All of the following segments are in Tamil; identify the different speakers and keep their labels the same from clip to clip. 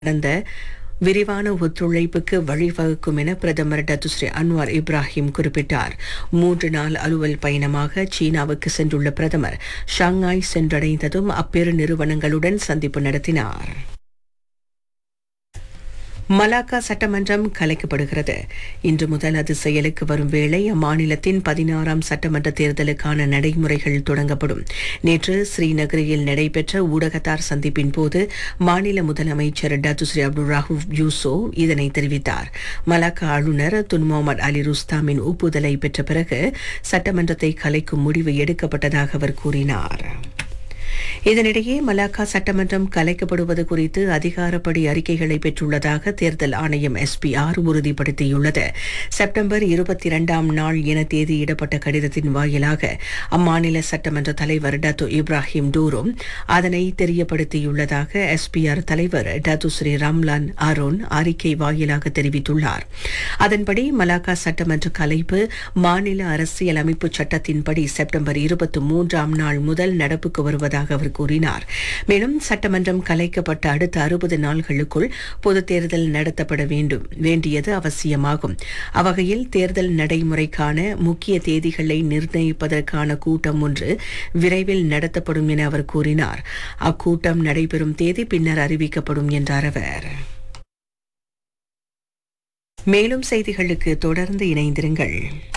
Speaker 1: நடந்த விரிவான ஒத்துழைப்புக்கு வழிவகுக்கும் என பிரதமர் டத்துஸ்ரீ அன்வார் இப்ராஹிம் குறிப்பிட்டார் மூன்று நாள் அலுவல் பயணமாக சீனாவுக்கு சென்றுள்ள பிரதமர் ஷாங்காய் சென்றடைந்ததும் அப்பெரு நிறுவனங்களுடன் சந்திப்பு நடத்தினார் மலாக்கா சட்டமன்றம் கலைக்கப்படுகிறது இன்று முதல் அது செயலுக்கு வரும் வேளை அம்மாநிலத்தின் பதினாறாம் சட்டமன்ற தேர்தலுக்கான நடைமுறைகள் தொடங்கப்படும் நேற்று ஸ்ரீநகரில் நடைபெற்ற ஊடகத்தார் சந்திப்பின் போது மாநில முதலமைச்சர் டத்துஸ்ரீ அப்துல் ராஹூப் யூசோ இதனை தெரிவித்தார் மலாக்கா ஆளுநர் துன் முகமது அலி ருஸ்தாமின் ஒப்புதலை பெற்ற பிறகு சட்டமன்றத்தை கலைக்கும் முடிவு எடுக்கப்பட்டதாக அவர் கூறினார் இதனிடையே மலாக்கா சட்டமன்றம் கலைக்கப்படுவது குறித்து அதிகாரப்படி அறிக்கைகளை பெற்றுள்ளதாக தேர்தல் ஆணையம் எஸ்பிஆர் உறுதிப்படுத்தியுள்ளது செப்டம்பர் இருபத்தி இரண்டாம் நாள் என தேதியிடப்பட்ட கடிதத்தின் வாயிலாக அம்மாநில சட்டமன்ற தலைவர் டத்து இப்ராஹிம் டூரும் அதனை தெரியப்படுத்தியுள்ளதாக எஸ்பிஆர் தலைவர் டத்து ஸ்ரீ ராம்லான் அருண் அறிக்கை வாயிலாக தெரிவித்துள்ளார் அதன்படி மலாக்கா சட்டமன்ற கலைப்பு மாநில அரசியல் அமைப்பு சட்டத்தின்படி செப்டம்பர் இருபத்தி மூன்றாம் நாள் முதல் நடப்புக்கு வருவதாக அவர் கூறினார் மேலும் சட்டமன்றம் கலைக்கப்பட்ட அடுத்த அறுபது நாள்களுக்குள் பொதுத் தேர்தல் நடத்தப்பட வேண்டும் வேண்டியது அவசியமாகும் அவ்வகையில் தேர்தல் நடைமுறைக்கான முக்கிய தேதிகளை நிர்ணயிப்பதற்கான கூட்டம் ஒன்று விரைவில் நடத்தப்படும் என அவர் கூறினார் அக்கூட்டம் நடைபெறும் தேதி பின்னர் அறிவிக்கப்படும் என்றார் அவர் மேலும் செய்திகளுக்கு தொடர்ந்து இணைந்திருங்கள்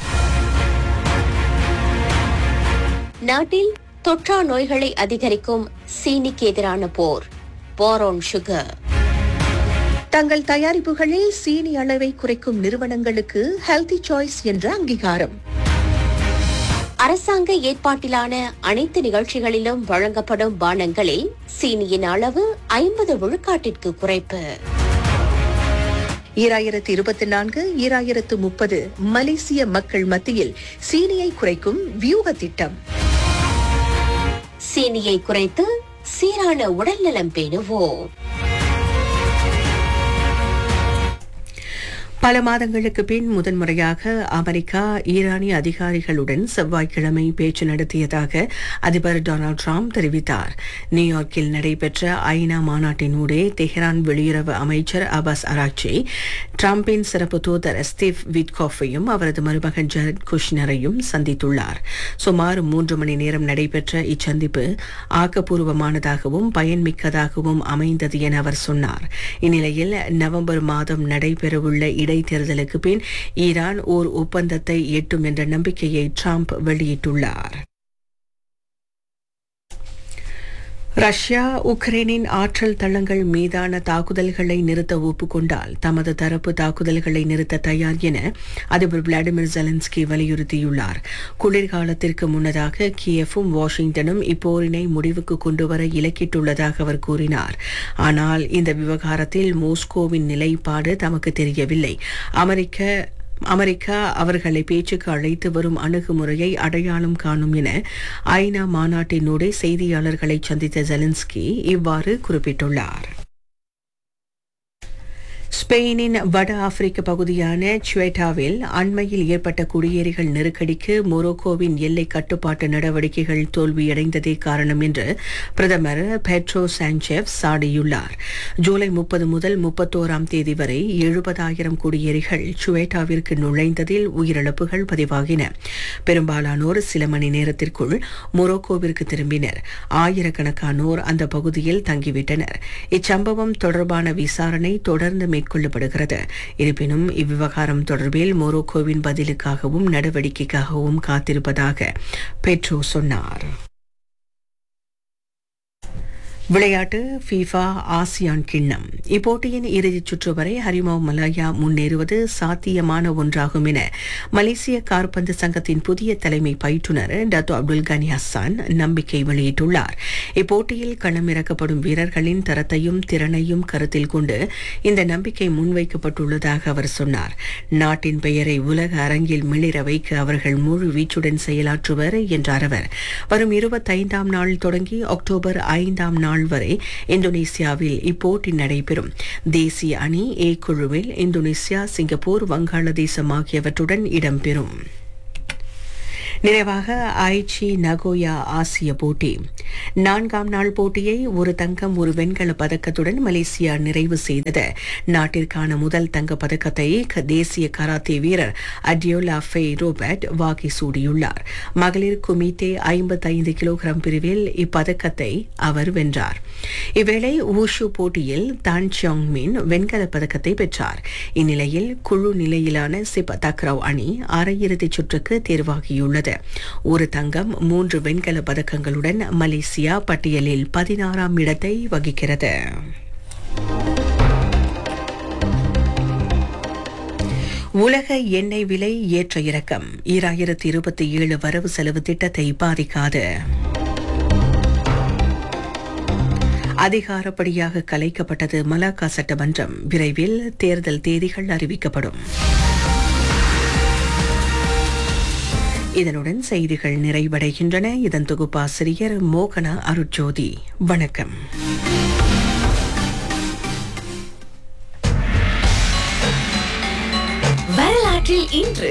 Speaker 2: நாட்டில் தொற்றா நோய்களை அதிகரிக்கும் சீனிக்கு எதிரான போர் போரோன் சுகர்
Speaker 3: தங்கள் தயாரிப்புகளில் சீனி அளவை குறைக்கும் நிறுவனங்களுக்கு ஹெல்தி சாய்ஸ் என்ற அங்கீகாரம்
Speaker 2: அரசாங்க ஏற்பாட்டிலான அனைத்து நிகழ்ச்சிகளிலும் வழங்கப்படும் பானங்களில் சீனியின் அளவு ஐம்பது விழுக்காட்டிற்கு குறைப்பு
Speaker 3: ஈராயிரத்து இருபத்தி நான்கு ஈராயிரத்து முப்பது மலேசிய மக்கள் மத்தியில் சீனியை குறைக்கும் வியூக திட்டம்
Speaker 2: சீனியை குறைத்து சீரான உடல்நலம் பேணுவோம்
Speaker 1: பல மாதங்களுக்கு பின் முதன்முறையாக அமெரிக்கா ஈரானிய அதிகாரிகளுடன் செவ்வாய்க்கிழமை பேச்சு நடத்தியதாக அதிபர் டொனால்டு டிரம்ப் தெரிவித்தார் நியூயார்க்கில் நடைபெற்ற ஐநா மாநாட்டினூடே தெஹ்ரான் வெளியுறவு அமைச்சர் அபாஸ் அராக்சி டிரம்பின் சிறப்பு தூதர் ஸ்டீவ் விட்காஃபையும் அவரது மருமகன் ஜரத் குஷ்னரையும் சந்தித்துள்ளார் சுமார் மூன்று மணி நேரம் நடைபெற்ற இச்சந்திப்பு ஆக்கப்பூர்வமானதாகவும் பயன்மிக்கதாகவும் அமைந்தது என அவர் சொன்னார் இந்நிலையில் நவம்பர் மாதம் நடைபெறவுள்ள இடைத்தேர்தலுக்கு பின் ஈரான் ஓர் ஒப்பந்தத்தை எட்டும் என்ற நம்பிக்கையை ட்ரம்ப் வெளியிட்டுள்ளார் ரஷ்யா உக்ரைனின் ஆற்றல் தளங்கள் மீதான தாக்குதல்களை நிறுத்த ஒப்புக்கொண்டால் தமது தரப்பு தாக்குதல்களை நிறுத்த தயார் என அதிபர் விளாடிமிர் ஜெலன்ஸ்கி வலியுறுத்தியுள்ளார் குளிர்காலத்திற்கு முன்னதாக கியஃபும் வாஷிங்டனும் இப்போரினை முடிவுக்கு கொண்டுவர இலக்கிட்டுள்ளதாக அவர் கூறினார் ஆனால் இந்த விவகாரத்தில் மோஸ்கோவின் நிலைப்பாடு தமக்கு தெரியவில்லை அமெரிக்க அமெரிக்கா அவர்களை பேச்சுக்கு அழைத்து வரும் அணுகுமுறையை அடையாளம் காணும் என ஐநா மாநாட்டினூடே செய்தியாளர்களை சந்தித்த ஜெலன்ஸ்கி இவ்வாறு குறிப்பிட்டுள்ளார் ஸ்பெயினின் வட ஆப்பிரிக்க பகுதியான சுவேட்டாவில் அண்மையில் ஏற்பட்ட குடியேறிகள் நெருக்கடிக்கு மொரோக்கோவின் எல்லை கட்டுப்பாட்டு நடவடிக்கைகள் தோல்வியடைந்ததே காரணம் என்று பிரதமர் பெட்ரோ சாnchez சாடியுள்ளார் ஜூலை முப்பது முதல் முப்பத்தோராம் தேதி வரை எழுபதாயிரம் குடியேறிகள் சுவேட்டாவிற்கு நுழைந்ததில் உயிரிழப்புகள் பதிவாகின பெரும்பாலானோர் சில மணி நேரத்திற்குள் மொரோக்கோவிற்கு திரும்பினர் ஆயிரக்கணக்கானோர் அந்த பகுதியில் தங்கிவிட்டனர் இச்சம்பவம் தொடர்பான விசாரணை தொடர்ந்து மேற்கொள்ளப்படுகிறது இருப்பினும் இவ்விவகாரம் தொடர்பில் மொரோக்கோவின் பதிலுக்காகவும் நடவடிக்கைக்காகவும் காத்திருப்பதாக பெட்ரோ சொன்னார் விளையாட்டு ஃபீஃபா ஆசியான் கிண்ணம் இப்போட்டியின் இறுதிச் சுற்று வரை ஹரிமோ மலாயா முன்னேறுவது சாத்தியமான ஒன்றாகும் என மலேசிய கார்பந்து சங்கத்தின் புதிய தலைமை பயிற்றுனர் டத்தோ அப்துல் கனி ஹசான் நம்பிக்கை வெளியிட்டுள்ளார் இப்போட்டியில் களமிறக்கப்படும் வீரர்களின் தரத்தையும் திறனையும் கருத்தில் கொண்டு இந்த நம்பிக்கை முன்வைக்கப்பட்டுள்ளதாக அவர் சொன்னார் நாட்டின் பெயரை உலக அரங்கில் மிளிர வைக்க அவர்கள் முழு வீச்சுடன் செயலாற்றுவர் என்றார் அவர் வரும் இருபத்தைந்தாம் நாள் தொடங்கி அக்டோபர் ஐந்தாம் நாள் நாள் வரை இந்தோனேசியாவில் இப்போட்டி நடைபெறும் தேசிய அணி ஏ குழுவில் இந்தோனேசியா சிங்கப்பூர் வங்காளதேசம் ஆகியவற்றுடன் இடம்பெறும் நிறைவாக ஐச்சி நகோயா ஆசிய போட்டி நான்காம் நாள் போட்டியை ஒரு தங்கம் ஒரு வெண்கல பதக்கத்துடன் மலேசியா நிறைவு செய்தது நாட்டிற்கான முதல் தங்க பதக்கத்தை க- தேசிய கராத்தே வீரர் அடியோலா ஃபே ரோபர்ட் வாகி சூடியுள்ளார் மகளிர் குமித்தே ஐம்பத்தைந்து கிலோகிராம் பிரிவில் இப்பதக்கத்தை அவர் வென்றார் இவ்வேளை ஊஷு போட்டியில் தான் சியோங் மின் வெண்கல பதக்கத்தை பெற்றார் இந்நிலையில் குழு நிலையிலான சிப் தக்ரவ் அணி அரையிறுதிச் சுற்றுக்கு தேர்வாகியுள்ளது ஒரு தங்கம் மூன்று வெண்கல பதக்கங்களுடன் மலேசியா பட்டியலில் பதினாறாம் இடத்தை வகிக்கிறது உலக எண்ணெய் விலை ஏற்ற இறக்கம் ஈராயிரத்தி இருபத்தி ஏழு வரவு செலவு திட்டத்தை பாதிக்காது அதிகாரப்படியாக கலைக்கப்பட்டது மலாக்கா சட்டமன்றம் விரைவில் தேர்தல் தேதிகள் அறிவிக்கப்படும் இதனுடன் செய்திகள் நிறைவடைகின்றன இதன் தொகுப்பாசிரியர் மோகனா அருட்ஜோதி வணக்கம்
Speaker 4: வரலாற்றில் இன்று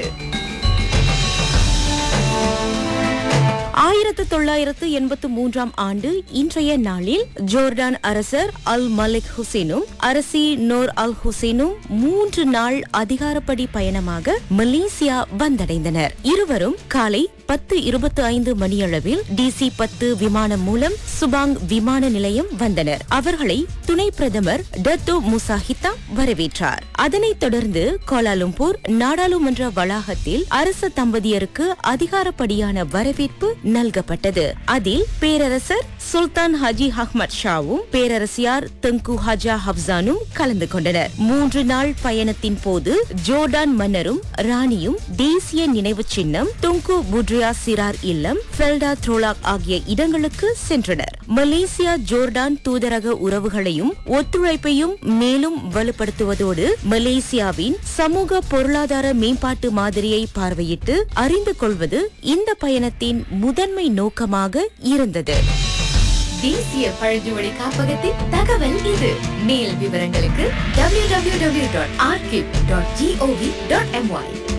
Speaker 5: ஆயிரத்து தொள்ளாயிரத்து எண்பத்து மூன்றாம் ஆண்டு இன்றைய நாளில் ஜோர்டான் அரசர் அல் மலிக் ஹுசேனும் அரசி நோர் அல் ஹுசேனும் மூன்று நாள் அதிகாரப்படி பயணமாக மலேசியா வந்தடைந்தனர் இருவரும் காலை பத்து இருபத்தி ஐந்து மணியளவில் டிசி பத்து விமானம் மூலம் சுபாங் விமான நிலையம் வந்தனர் அவர்களை துணை பிரதமர் டத்தோ முசாஹித்தா வரவேற்றார் அதனைத் தொடர்ந்து கோலாலும்பூர் நாடாளுமன்ற வளாகத்தில் அரச தம்பதியருக்கு அதிகாரப்படியான வரவேற்பு நல்கப்பட்டது அதில் பேரரசர் சுல்தான் ஹஜி அஹ்மத் ஷாவும் பேரரசியார் தெங்கு ஹஜா ஹப்சானும் கலந்து கொண்டனர் மூன்று நாள் பயணத்தின் போது ஜோர்டான் மன்னரும் ராணியும் தேசிய நினைவு சின்னம் துங்கு புட்ரியா சிரார் இல்லம் ஃபெல்டா த்ரோலாக் ஆகிய இடங்களுக்கு சென்றனர் மலேசியா ஜோர்டான் தூதரக உறவுகளையும் ஒத்துழைப்பையும் மேலும் வலுப்படுத்துவதோடு மலேசியாவின் சமூக பொருளாதார மேம்பாட்டு மாதிரியை பார்வையிட்டு அறிந்து கொள்வது இந்த பயணத்தின் முதன்மை நோக்கமாக இருந்தது
Speaker 4: தேசிய பழங்குடி காப்பகத்தின் தகவல் இது மேல் விவரங்களுக்கு www.archive.gov.my